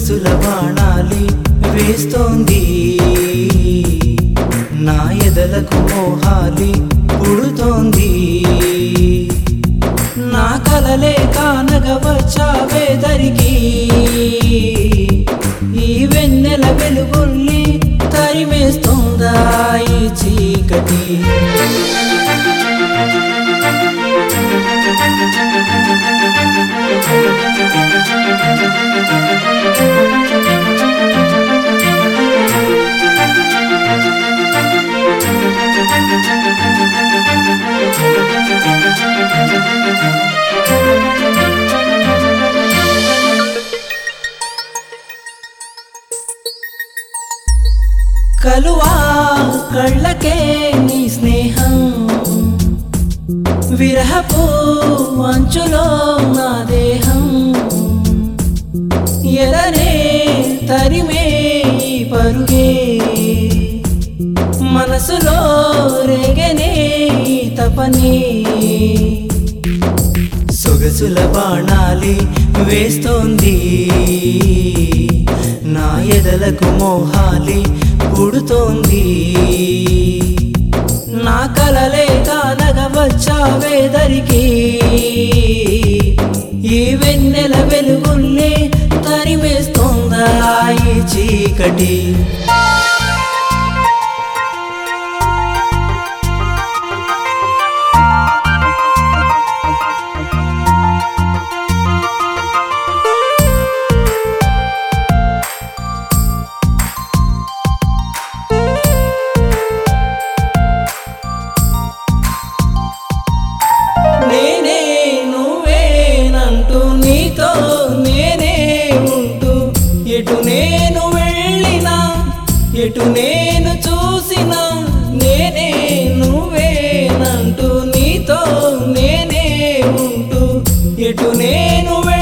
సొగసుల బాణాలి వేస్తోంది నా ఎదలకు మోహాలి పుడుతోంది నా కలలే కానగ వచ్చావే దరికి ఈ వెన్నెల వెలుగుల్ని తరిమేస్తోందా ఈ చీకటి కలువా కళ్ళకే నీ స్నేహం విరహపు అంచులో నా దేహం ఎదనే తరిమే ఈ పరుగే మనసులో రేగనే ఈ తపనే సొగసుల బాణాలి వేస్తోంది నా ఎదలకు మోహాలి పుడుతోంది నా కలలే కానగ వచ్చావే దరికి ఈ వెన్నెల వెలుగుల్ని తరిమేస్తోందా ఈ చీకటి నేనే నువ్వేనంటూ నీతో నేనే ఉంటూ ఎటు నేను వెళ్ళినా ఎటు నేను చూసినా నేనే నువ్వేనంటూ నీతో నేనే ఉంటూ ఎటు నేను వెళ్ళినా